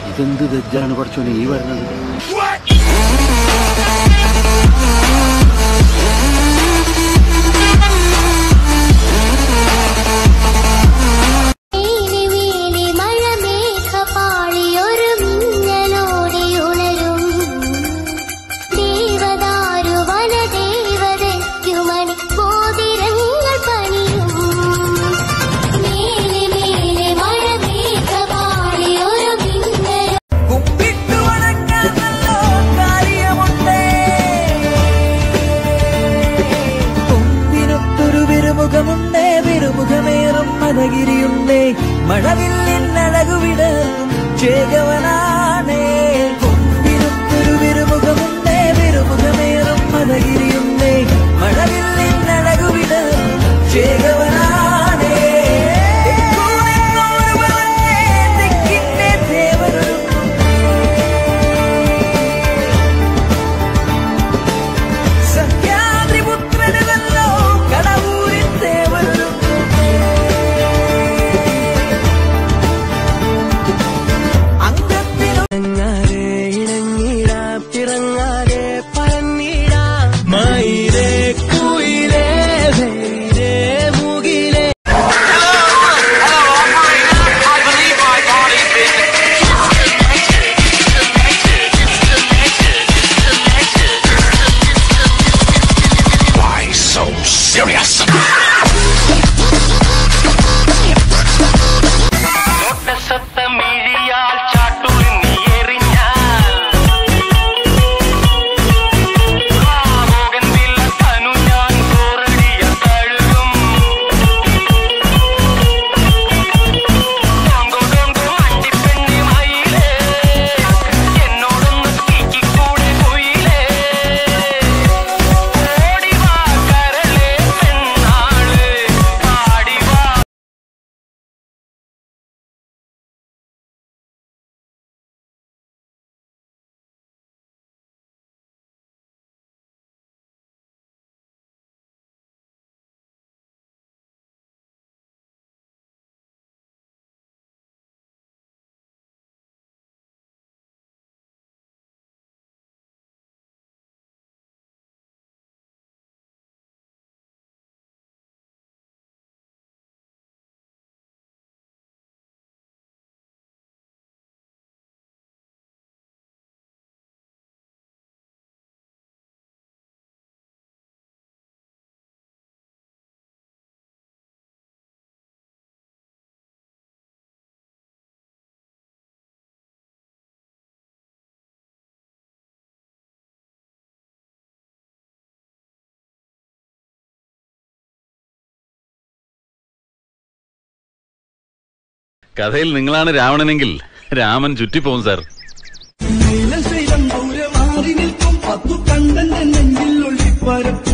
ഇതെന്ത് ദജ്ജാണ് പഠിച്ചോനെ ഈ വരുന്നത് വേലി വേലി മഴമേഘപാളിയൊരു മിന്നലോടെ ഉണരും ദേവദാരു വനദേവതയ്ക്കുമണി മോതിരങ്ങൾ പണിയും മേലെ മേലെ മഴമേഘപാളിയൊരു മിന്നൽ കുമ്പിട്ടു വണങ്ങാൻ നല്ലോ കാര്യമുണ്ടേ കൊമ്പിനൊത്തൊരു വിരുമുഖമുണ്ടേ വിരുമുഖമേറും മതഗിരിയുണ്ടേ മഴവില്ലിനഴകുവിടർത്തും ചേകവനാണേ കൊമ്പിനൊത്തൊരു വിരുമുഖമുണ്ടേ വിരുമുഖമേറും മതഗിരിയുണ്ടേ മഴവില്ലിനഴകുവിടർത്തും ചേകവനാണേ തെക്കുനിന്നോരു പറഞ്ഞേ തെക്കിന്റെ ദേവനൊരുങ്ങും സഖ്യാദ്രിപുത്രനുമല്ലോ കടവൂരിൻ ദേവനും അംഗത്തിലൊങ്ങാതെ ഇണങ്ങിടാ പിറങ്ങാതെ പറന്നിടാ മയിലേ കുയിലേ വേരേ മുകിലേ Why so serious? മിഴിയാൽ ചാട്ടുളിന്നി എറിഞ്ഞാൽ മോകൻ തനു ഞാൻ പോറടിയ കഴുകും ഡോങ്കോ ഡോങ്കോ അണ്ടിപ്പെണ്ണി മയിലേ എന്നോടൊന്ന് സ്കീക്കിക്കൂടെ കുയിലേ ഓടിവാ കരളേ പെണ്ണാള് ആടിവാ കഥയിൽ നിങ്ങളാണ് രാവണനെങ്കിൽ രാമൻ ചുറ്റിപ്പോവും സാർ നീലശൈലം ദൂരെ മാറി നിൽക്കും പത്തു കണ്ടന്റെ നെഞ്ചിൽ ഒളിപ്പരപ്പ്